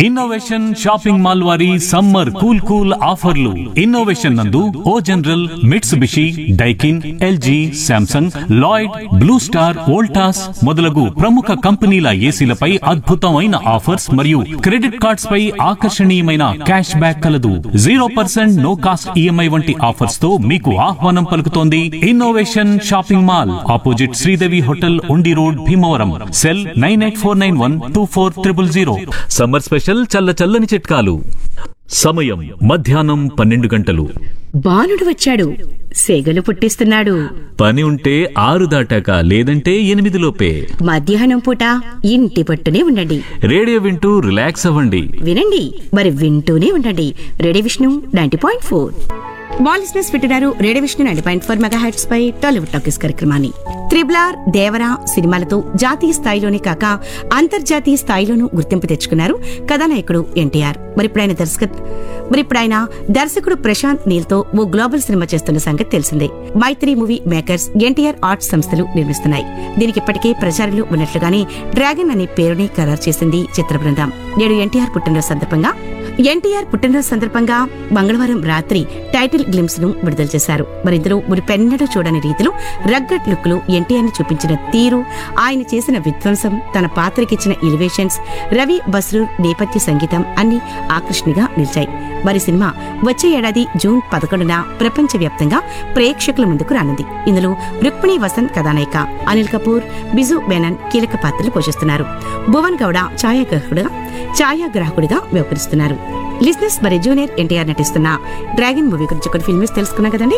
innovation shopping mall వారి summer cool cool ఆఫర్లు innovation నందు O General Mitsubishi Daikin LG Samsung Lloyd Blue Star Voltas మొదలగు ప్రముఖ కంపెనీల ఏసీలపై అద్భుతమైన ఆఫర్స్ మరియు క్రెడిట్ కార్డ్స్ పై ఆకర్షణీయమైన క్యాష్ బ్యాక్ కలదు zero percent no cost EMI వంటి ఆఫర్స్ తో మీకు ఆహ్వానం పలుకుతోంది innovation shopping mall opposite Sridevi hotel Undi road Bhimavaram cell nine eight four nine one two four triple zero summer special చల్ల చల్లని చిట్కాలు సమయం మధ్యాహ్నం పన్నెండు గంటలు బాలుడు వచ్చాడు సెగలు పుట్టిస్తున్నాడు పని ఉంటే ఆరు దాటాక లేదంటే ఎనిమిది లోపే మధ్యాహ్నం పూట ఇంటి పట్టునే ఉండండి రేడియో వింటూ రిలాక్స్ అవ్వండి వినండి మరి వింటూనే ఉండండి ready Vishnu ninety point four బాలిస్నెస్ వింటున్నారు radio Vishnu ninety point four mega heads పై టాలీవుడ్ టాకీస్ కార్యక్రమాన్ని త్రిబ్లార్ దేవరా సినిమాలతో జాతీయ స్థాయిలోనే కాక అంతర్జాతీయ స్థాయిలోనూ గుర్తింపు తెచ్చుకున్నారు కథానాయకుడు ఎన్టీఆర్ మరి ఇప్పుడు ఆయన దర్శక మరి ఇప్పుడు ఆయన దర్శకుడు ప్రశాంత్ నీల్ తో ఓ గ్లోబల్ సినిమా చేస్తున్న సంగతి తెలిసిందే Mythri movie makers NTR arts సంస్థలు నిర్మిస్తున్నాయి దీనికి ఇప్పటికే ప్రచారంలో ఉన్నట్లుగానే డ్రాగన్ అనే పేరుని ఖరారు చేసింది చిత్ర బృందం నేడు ఎన్టీఆర్ పుట్టినరోజు సందర్భంగా ఎన్టీఆర్ పుట్టినరోజు సందర్భంగా మంగళవారం రాత్రి టైటిల్ గ్లిమ్స్ ను విడుదల చేశారు మరి ఇందులో మురిపెన్నడూ చూడని రీతిలో రగ్గట్ లుక్ లో ఎన్టీఆర్ ని చూపించిన తీరు ఆయన చేసిన విధ్వంసం తన పాత్రకిచ్చిన ఎలివేషన్స్ రవి బస్రూర్ నేపథ్య సంగీతం అన్ని ఆకర్షణగా నిలిచాయి మరి సినిమా వచ్చే ఏడాది జూన్ పదకొండున ప్రపంచవ్యాప్తంగా ప్రేక్షకుల ముందుకు రానుంది ఇందులో రుక్మిణి వసంత్ కథానాయిక అనిల్ కపూర్ బిజు బెనన్ కీలక పాత్రలు పోషిస్తున్నారు భువన్ గౌడ ఛాయాగ్రాహకుడుగా ఛాయాగ్రాహకుడిగా వ్యవహరిస్తున్నారు లిజినెస్ మరి జూనియర్ ఎన్టీఆర్ నటిస్తున్న డ్రాగన్ మూవీ గురించి కొన్ని ఫిల్మ్స్ తెలుసుకున్నాం కదండి